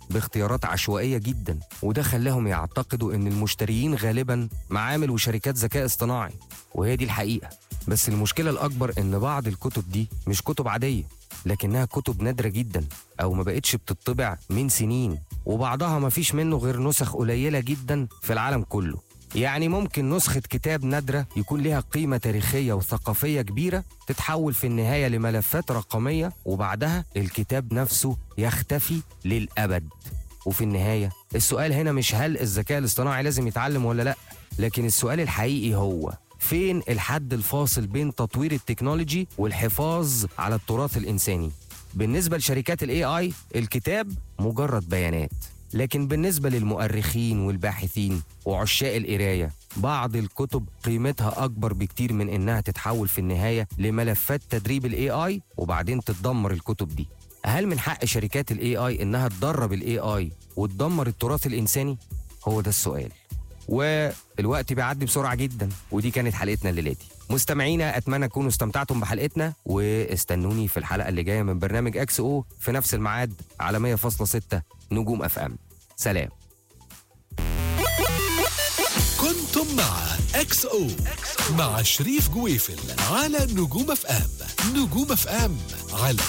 باختيارات عشوائية جدا وده خلاهم يعتقدوا إن المشتريين غالبا معامل وشركات ذكاء اصطناعي وهي دي الحقيقة بس المشكلة الأكبر إن بعض الكتب دي مش كتب عادية لكنها كتب نادرة جدا أو ما بقتش بتطبع من سنين وبعضها ما فيش منه غير نسخ قليلة جدا في العالم كله يعني ممكن نسخة كتاب نادرة يكون لها قيمة تاريخية وثقافية كبيرة تتحول في النهاية لملفات رقمية وبعدها الكتاب نفسه يختفي للأبد وفي النهاية السؤال هنا مش هل الذكاء الاصطناعي لازم يتعلم ولا لأ لكن السؤال الحقيقي هو فين الحد الفاصل بين تطوير التكنولوجي والحفاظ على التراث الإنساني بالنسبة لشركات الاي اي الكتاب مجرد بيانات لكن بالنسبة للمؤرخين والباحثين وعشاق القراية بعض الكتب قيمتها أكبر بكتير من إنها تتحول في النهاية لملفات تدريب الاي اي وبعدين تتدمر الكتب دي هل من حق شركات الاي اي إنها تدرب الاي اي وتدمر التراث الإنساني؟ هو ده السؤال والوقت بيعدي بسرعة جدا ودي كانت حلقتنا الليلة دي مستمعينا اتمنى تكونوا استمتعتم بحلقتنا واستنوني في الحلقة اللي جاية من برنامج اكس او في نفس الميعاد على 100.6 نجوم اف ام سلام كنتم مع اكس او مع شريف جويفل على نجوم اف ام نجوم اف ام على